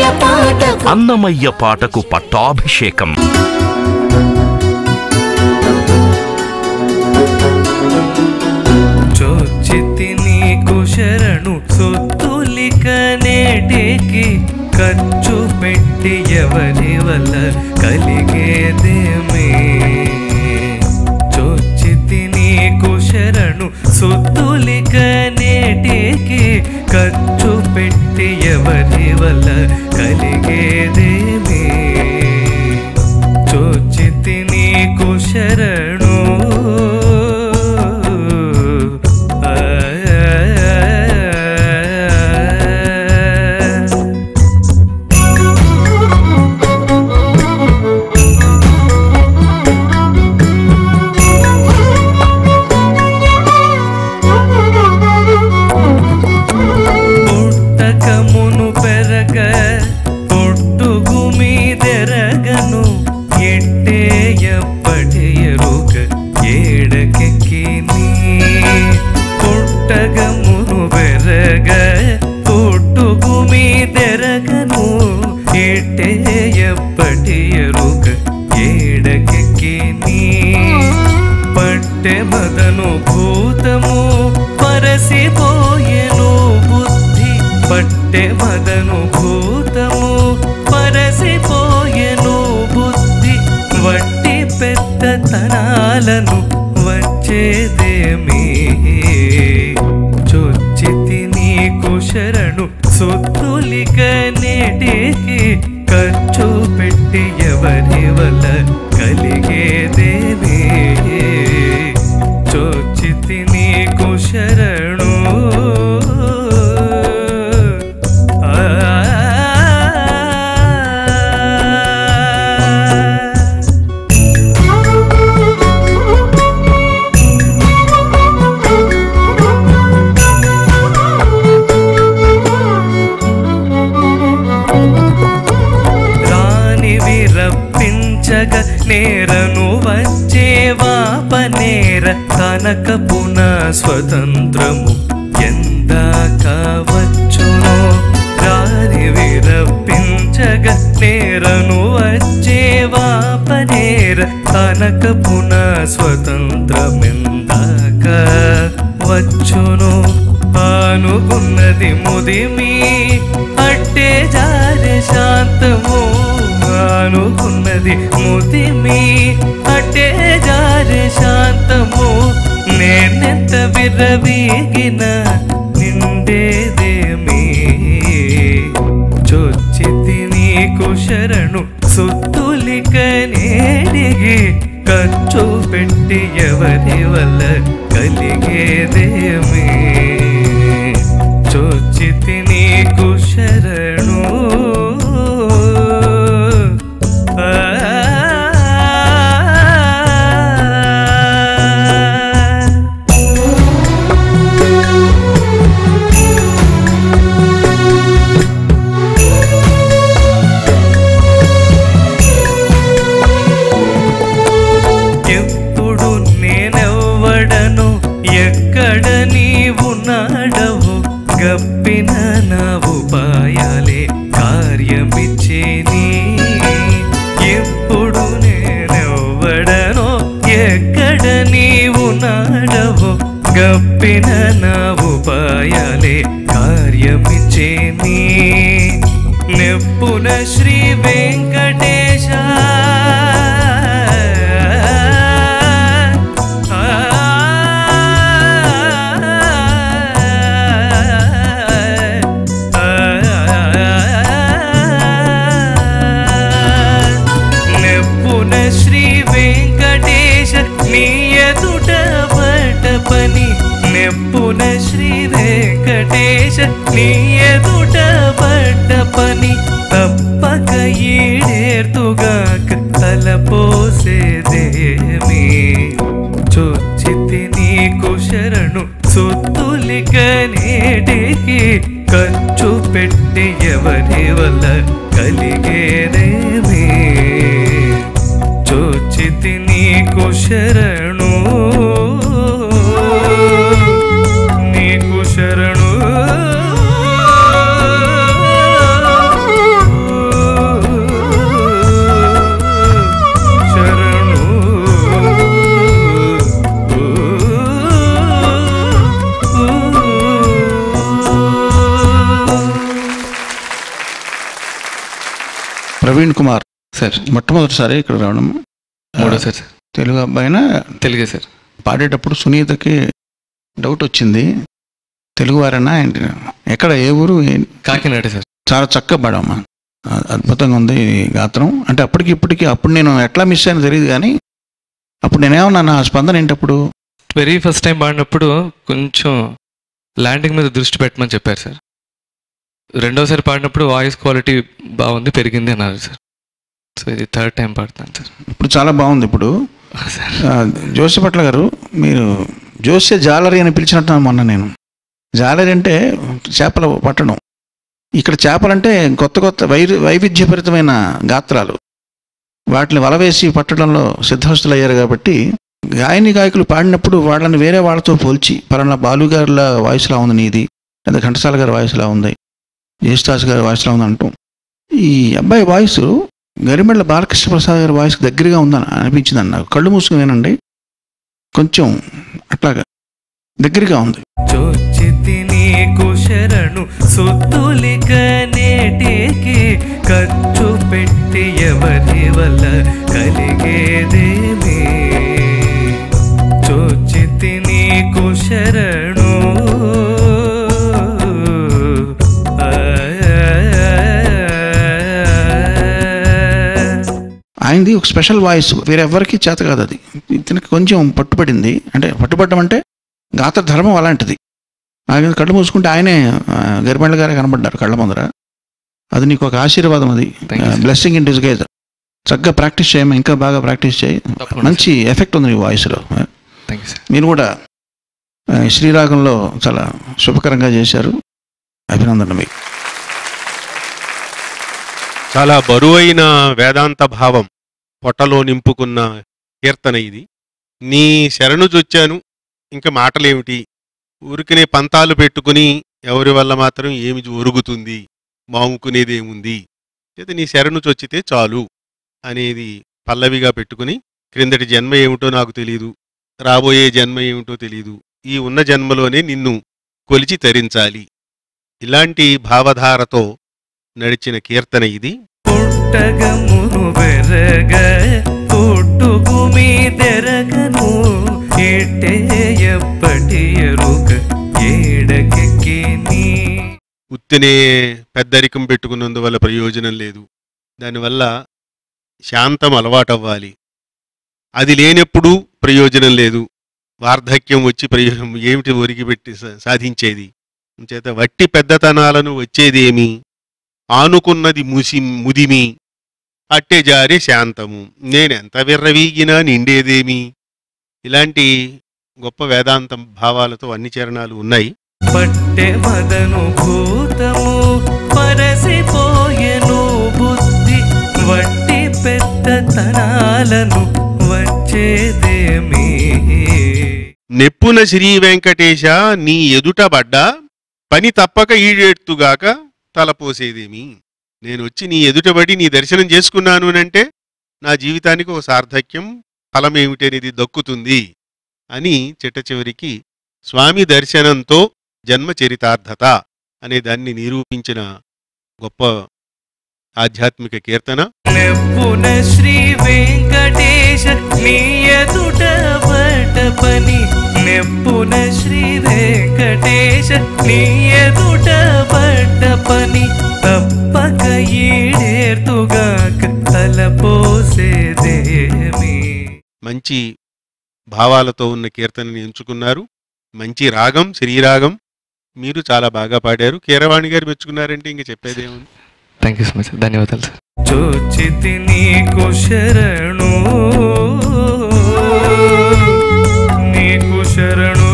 పాటకు అన్నమయ్య పాటకు పట్టాభిషేకం చోచితి నీకు శరణు సొత్తులిక నేటికి ఖర్చు పెట్టి ఎవరి వల్ల కలిగేదేమే చోచితి నీకు శరణు సొత్తులిక నేటికి ఖర్చు పెట్టి ఎవరి వల్ల కలిగేదేమే చోచితి నీకు శరణు ఆ, పుట్టకమును పెరగ పొట్టుగు మీదెరగను ఎట్టే ఎప్పటి ఎరుక ఏడకెక్కి నీ పుట్టగమును పెరగ పొట్టుగు మీదెరగను ఎట్టే ఎప్పటి ఎరుక ఏడకెక్కి నీ పట్టె మదను భూతము పరసిపోయెను బుద్ధి పట్టె మదను భూతము పరసిపోయెను బుద్ధి వట్టి పెద్దతనాలను వచ్చేదేమీ చొచ్చితి నీకు శరణు సొత్తులిక నేటికి ఖర్చు పెట్టి ఎవరి వల్ల కలిగేదేమే చొచ్చితి నీకు శరణు ఆ రాని విరప్పించగ నేరను వచ్చేవా పనేర కనకపున స్వతంత్రము ఎందాక వచ్చును రాని విరప్పించగ నేరను వచ్చేవా పనేర కనకపున స్వతంత్రమెందాక వచ్చును ఆనుకున్నది ముదిమి అట్టే జారె శాంతము ఆనుకున్నది ముదిమి అట్టే జారె శాంతము నేనెంత విర్రవీగిన నిండేదేమీ చొచ్చితి నీకు శరణు సుత్తులిక నేడిగి ఖర్చు పెట్టి ఎవరి వల్ల కలిగేదేమీ చొచ్చితి నీకు శరణు ఆ ఎప్పుడు నేనెవ్వడను ఎక్కడ నీవు నాడవు గప్పిన నా ఉపాయాలే కార్యమిచ్చేని ఎప్పుడు నేనెవ్వడను ఎక్కడ నీవు నాడవు గప్పిన నా ఉపాయాలే కార్యమిచ్చేని నెప్పున శ్రీ వెంకటేశ నెప్పున శ్రీ వెంకటేశ నీ ఎదుట పట పని నెప్పున శ్రీ వెంకటేశ నీ ఎదుట పడ్డ పని తప్పక ఈడేర్తుగాక తలపోసేదేమి చొచ్చితి నీకు శరణు సొత్తులిక నేటికి ఖర్చు పెట్టి ఎవరి వల్ల కలిగేదేమి చోచితి నీకు శరణు నీకు శరణు ప్రవీణ్ కుమార్ సార్ మొట్టమొదటిసారి ఇక్కడ రావడం మూడోసారి సార్ తెలుగు అబ్బాయిన తెలుగే సార్ పాడేటప్పుడు సునీతకి డౌట్ వచ్చింది తెలుగువారేనా ఏంటి ఎక్కడ ఏ ఊరు ఏం- కాకినాడ సార్ చాలా చక్కగా పాడమ్మా అ- అద్భుతంగా ఉంది ఈ గాత్రం అంటే అప్పటికి ఇప్పటికి అప్పుడు నేను ఎట్లా మిస్ అయినా తెలియదు కానీ అప్పుడు నేనేమన్నా నా స్పందన ఏంటప్పుడు వెరీ ఫస్ట్ టైం పాడినప్పుడు కొంచెం ల్యాండింగ్ మీద దృష్టి పెట్టమని చెప్పారు సార్ రెండోసారి పాడినప్పుడు వాయిస్ క్వాలిటీ బాగుంది పెరిగింది అన్నారు సార్ సో ఇది థర్డ్ టైం పాడుతాను సార్ ఇప్పుడు చాలా బాగుంది ఇప్పుడు సార్ ఆ, జోసెపట్ల గారు మీరు జోస్య జాలరీ అని పిలిచినట్టు మొన్న నేను జాలరీ అంటే చేపల పట్టడం ఇక్కడ చేపలంటే కొత్త కొత్త వై వైవిధ్యభరితమైన గాత్రాలు వాటిని వలవేసి పట్టడంలో సిద్ధహస్తులు అయ్యారు కాబట్టి గాయని గాయకులు పాడినప్పుడు వాళ్ళని వేరే వాళ్ళతో పోల్చి పలానా బాలుగారుల వాయిస్లా ఉంది నీది లేదా ఘంటసాల గారి వాయిస్లా ఉంది జయస్తాస్ గారి వాయిస్లా ఉంది అంటాం ఈ అబ్బాయి వాయిస్ గరిమెళ్ళ బాలకృష్ణ ప్రసాద్ గారి వాయిస్ దగ్గరగా ఉందని అనిపించింది నాకు కళ్ళు మూసుకుని వినండి కొంచెం అట్లాగా దగ్గరగా ఉంది చొచ్చితి నీకు శరణు సొత్తులిక నేటికి ఖర్చు పెట్టి ఎవరి వల్ల కలిగేదేమి చొచ్చితి నీకు శరణు ఆయనది ఒక స్పెషల్ వాయిస్ వేరెవ్వరికి చేత కాదు అది ఇతనికి కొంచెం పట్టుబడింది అంటే పట్టుబడడం అంటే గాత్ర ధర్మం అలాంటిది ఆయన కళ్ళు మూసుకుంటే ఆయనే ఆ, గరిమెళ్ళ గారే కనబడ్డారు కళ్ళ ముందర అది నీకు ఒక ఆశీర్వాదం అది Thank you, sir. Blessing in disguise చక్కగా ప్రాక్టీస్ చేయమా ఇంకా బాగా ప్రాక్టీస్ చేయి తప్పకుండా మంచి ఎఫెక్ట్ ఉంది నీ వాయిస్లో థ్యాంక్ యూ సార్ మీరు కూడా ఆ, శ్రీరాగంలో చాలా శుభకరంగా చేశారు అభినందన మీకు చాలా బరువైన వేదాంత భావం పొట్టలో నింపుకున్న కీర్తన ఇది నీ శరణు చొచ్చాను ఇంకా మాటలేమిటి ఊరికనే పంతాలు పెట్టుకుని ఎవరి వల్ల మాత్రం ఏమి ఒరుగుతుంది మాముకునేదేముంది అయితే నీ శరణు చొచ్చితే చాలు అనేది పల్లవిగా పెట్టుకుని క్రిందటి జన్మ ఏమిటో నాకు తెలియదు రాబోయే జన్మ ఏమిటో తెలియదు ఈ ఉన్న జన్మలోనే నిన్ను కొలిచి తరించాలి ఇలాంటి భావధారతో నడిచిన కీర్తన ఇది పుట్టగమును బెరగ పుట్టుకు మీదెరగను ఇట్టే ఎప్పటి ఎరుక ఏడకెక్కి నీ ఉత్తినే పెద్దరికం పెట్టుకున్నందువల్ల ప్రయోజనం లేదు దానివల్ల శాంతం అలవాటవ్వాలి అది లేనప్పుడు ప్రయోజనం లేదు వార్ధక్యం వచ్చి ప్రయోజనం ఏమిటి ఒరిగి పెట్టి సా- సాధించేది చేత వట్టి పెద్దతనాలను వచ్చేదేమి ఆనుకున్నది ముసి ముదిమి అట్టే జారే శాంతము నేనెంత విర్రవీగినా నిండేదేమి ఇలాంటి గొప్ప వేదాంత భావాలతో అన్ని చరణాలు ఉన్నాయి పట్టె మదను భూతము పరసిపోయెను బుద్ధి వట్టి పెద్దతనాలను వచ్చేదేమి నెప్పున శ్రీ వెంకటేశ నీ ఎదుట పడ్డా పని తప్పక ఈడేట్టుగాక తలపోసేదేమి నేను వచ్చి నీ ఎదుటబడి నీ దర్శనం చేసుకున్నాను అంటే నా జీవితానికి ఒక సార్థక్యం ఫలమేమిటి అనేది దక్కుతుంది అని చిట్ట చివరికి స్వామి దర్శనంతో జన్మ చరితార్థత అనే దాన్ని నిరూపించిన గొప్ప ఆధ్యాత్మిక కీర్తన నెప్పున శ్రీ వెంకటేశ నీ ఎదుట పడ్డ పని నెప్పున శ్రీ వెంకటేశ నీ ఎదుట పడ్డ పని తప్పక ఈడేర్తుగాక తలపోసేదేమి మంచి భావాలతో ఉన్న కీర్తనని ఎంచుకున్నారు మంచి రాగం శ్రీరాగం మీరు చాలా బాగా పాడారు కీరవాణి గారు మెచ్చుకున్నారంటే ఇంక చెప్పేదేముంది థ్యాంక్ యూ సో మచ్ ధన్యవాదాలు సార్ చోచితి నీకు శరణు నీకు శరణు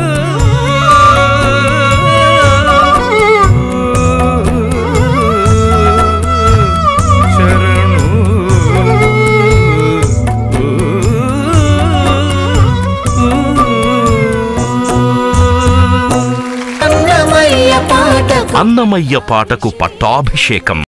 శరణు అన్నమయ్య పాటకు అన్నమయ్య పాటకు పట్టాభిషేకం